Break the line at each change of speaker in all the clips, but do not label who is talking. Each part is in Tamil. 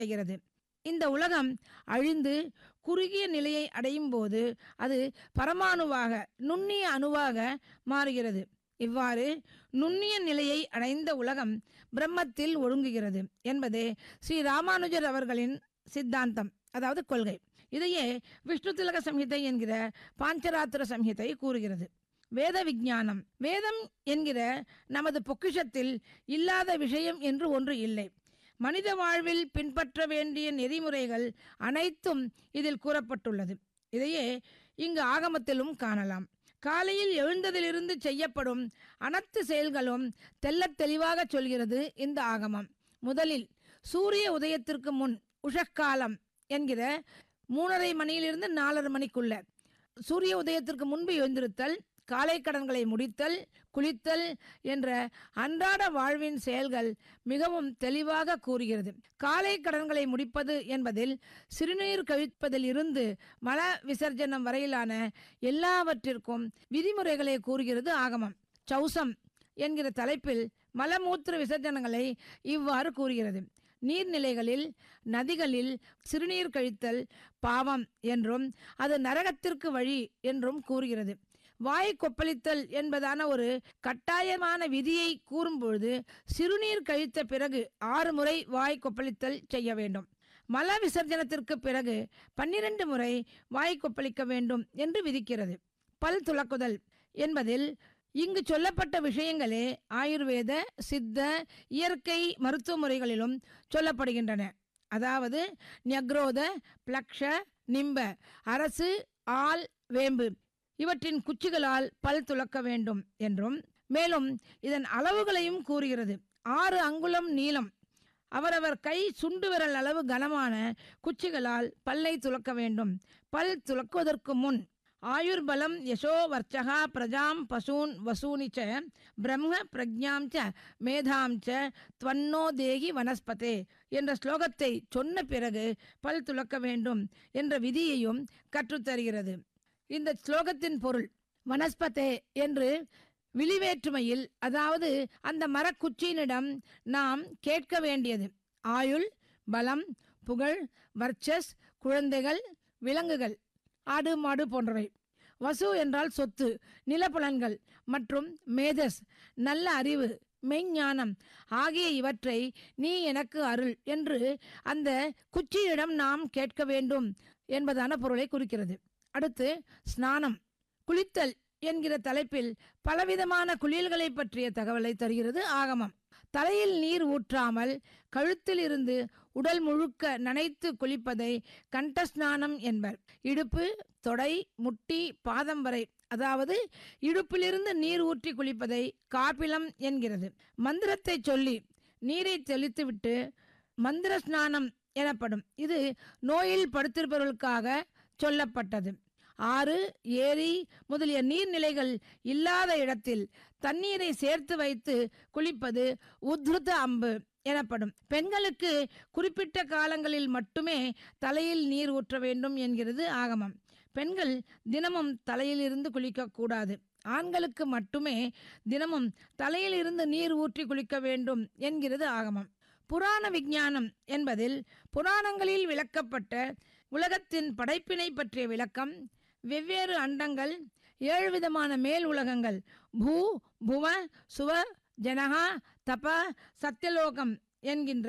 அடைகிறது இந்த உலகம் அழிந்து குறுகிய நிலையை அடையும் போது அது பரமாணுவாக நுண்ணிய அணுவாக மாறுகிறது இவ்வாறு நுண்ணிய நிலையை அடைந்த உலகம் பிரம்மத்தில் ஒடுங்குகிறது என்பதே ஸ்ரீ ராமானுஜர் அவர்களின் சித்தாந்தம் அதாவது கொள்கை இதையே விஷ்ணு திலக சம்ஹிதை என்கிற பாஞ்சராத்திர சம்ஹிதை கூறுகிறது வேத விஞ்ஞானம் வேதம் என்கிற நமது பொக்கிஷத்தில் இல்லாத விஷயம் என்று ஒன்று இல்லை மனித வாழ்வில் பின்பற்ற வேண்டிய நெறிமுறைகள் அனைத்தும் இதில் கூறப்பட்டுள்ளது இதையே இங்கு ஆகமத்திலும் காணலாம் காலையில் எழுந்ததிலிருந்து செய்யப்படும் அனைத்து செயல்களும் தெள்ளத் தெளிவாக சொல்கிறது இந்த ஆகமம் முதலில் சூரிய உதயத்திற்கு முன் உஷக்காலம் என்கிற மூணரை மணியிலிருந்து நாலரை மணிக்குள்ள சூரிய உதயத்திற்கு முன்பு எழுந்திருத்தல் காலை கடன்களை முடித்தல் குளித்தல் என்ற அன்றாட வாழ்வின் செயல்கள் மிகவும் தெளிவாக கூறுகிறது காலை கடன்களை முடிப்பது என்பதில் சிறுநீர் கழிப்பதில் இருந்து மல விசர்ஜனம் வரையிலான எல்லாவற்றிற்கும் விதிமுறைகளை கூறுகிறது ஆகமம் சௌசம் என்கிற தலைப்பில் மலமூத்திர விசர்ஜனங்களை இவ்வாறு கூறுகிறது நீர்நிலைகளில் நதிகளில் சிறுநீர் கழித்தல் பாவம் என்றும் அது நரகத்திற்கு வழி என்றும் கூறுகிறது வாய் கொப்பளித்தல் என்பதான ஒரு கட்டாயமான விதியை கூறும்பொழுது சிறுநீர் கழித்த பிறகு ஆறு முறை வாய் கொப்பளித்தல் செய்ய வேண்டும் மல விசர்ஜனத்திற்கு பிறகு பன்னிரண்டு முறை வாய் கொப்பளிக்க வேண்டும் என்று விதிக்கிறது பல் துலக்குதல் என்பதில் இங்கு சொல்லப்பட்ட விஷயங்களே ஆயுர்வேத சித்த இயற்கை மருத்துவ முறைகளிலும் சொல்லப்படுகின்றன அதாவது ஞக்ரோத பிளக்ஷ நிம்ப அரசு ஆல் வேம்பு இவற்றின் குச்சிகளால் பல் துலக்க வேண்டும் என்றும் மேலும் இதன் அளவுகளையும் கூறுகிறது ஆறு அங்குலம் நீளம் அவரவர் கை சுண்டு விரல் அளவு கனமான குச்சிகளால் பல்லை துலக்க வேண்டும் பல் துலக்குவதற்கு முன் ஆயுர்பலம் யசோ வர்ச்சகா பிரஜாம் பசூன் வசூனி ச பிரம்ம பிரஜாம் ச மேதாம் ச துவன்னோ தேகி வனஸ்பதே என்ற ஸ்லோகத்தை சொன்ன பிறகு பல் துலக்க வேண்டும் என்ற விதியையும் கற்றுத்தருகிறது இந்த ஸ்லோகத்தின் பொருள் வனஸ்பதே என்று விழிவேற்றுமையில் அதாவது அந்த மரக்குச்சியினிடம் நாம் கேட்க வேண்டியது ஆயுள் பலம் புகழ் வர்ச்சஸ் குழந்தைகள் விலங்குகள் ஆடு மாடு போன்றவை வசு என்றால் சொத்து நிலப்புலன்கள் மற்றும் மேதஸ் நல்ல அறிவு மெய்ஞானம் ஆகிய இவற்றை நீ எனக்கு அருள் என்று அந்த குச்சியிடம் நாம் கேட்க வேண்டும் என்பதான பொருளை குறிக்கிறது அடுத்து ஸ்நானம் குளித்தல் என்கிற தலைப்பில் பலவிதமான குளியல்களை பற்றிய தகவலை தருகிறது ஆகமம் தலையில் நீர் ஊற்றாமல் கழுத்தில் இருந்து உடல் முழுக்க நனைத்து குளிப்பதை கண்டஸ்நானம் என்பர் இடுப்பு தொடை முட்டி பாதம் வரை அதாவது இடுப்பிலிருந்து நீர் ஊற்றி குளிப்பதை காப்பிலம் என்கிறது மந்திரத்தை சொல்லி நீரை தெளித்துவிட்டு மந்திர ஸ்நானம் எனப்படும் இது நோயில் படுத்திருப்பவர்களுக்காக சொல்லப்பட்டது ஆறு ஏரி முதலிய நீர்நிலைகள் இல்லாத இடத்தில் தண்ணீரை சேர்த்து வைத்து குளிப்பது உத்ருத அம்பு எனப்படும் பெண்களுக்கு குறிப்பிட்ட காலங்களில் மட்டுமே தலையில் நீர் ஊற்ற வேண்டும் என்கிறது ஆகமம் பெண்கள் தினமும் தலையில் இருந்து குளிக்கக்கூடாது ஆண்களுக்கு மட்டுமே தினமும் தலையில் இருந்து நீர் ஊற்றி குளிக்க வேண்டும் என்கிறது ஆகமம் புராண விஞ்ஞானம் என்பதில் புராணங்களில் விளக்கப்பட்ட உலகத்தின் படைப்பினை பற்றிய விளக்கம் வெவ்வேறு அண்டங்கள் ஏழு விதமான மேல் உலகங்கள் பூ புவ சுவ ஜனகா தப சத்தியலோகம் என்கின்ற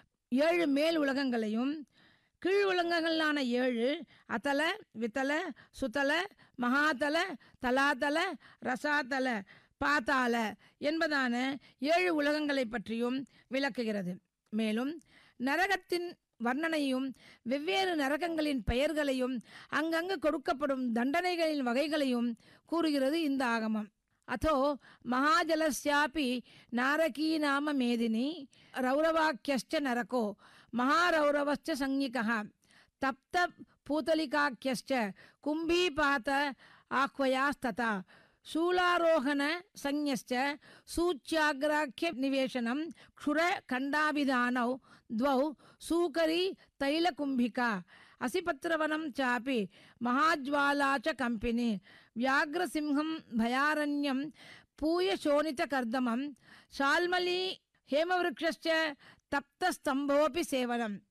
ஏழு மேல் உலகங்களையும் கீழ் உலகங்களான ஏழு அத்தல வித்தல சுத்தல மகாதல தலாதல ரசாதல பாதாள என்பதான ஏழு உலகங்களை பற்றியும் விளக்குகிறது மேலும் நரகத்தின் வர்ணனையும் வெவ்வேறு நரகங்களின் பெயர்களையும் அங்கங்கு கொடுக்கப்படும் தண்டனைகளின் வகைகளையும் கூறுகிறது இந்த ஆகமம் அதோ மகாஜலஸ்யாபி நாரகீ நாம மேதினி ரௌரவாக்கியஸ்ச நரகோ மகாரௌரவஸ்ச சஞ்ஞிகா தப்த பூதலிகாக்கியஸ்ச கும்பீபாத ஆஹ்வயாஸ்ததா शूलारोहण संज्ञश्च सूच्याग्राख्य निवेशनं क्षुर खण्डाभिधानौ द्वौ सूकरी तैलकुम्भिका असिपत्रवनं चापि महाज्वाला च कम्पिनी व्याघ्रसिंहं भयारण्यं पूयशोणितकर्दमं शाल्मली हेमवृक्षश्च तप्तस्तम्भोऽपि सेवनम्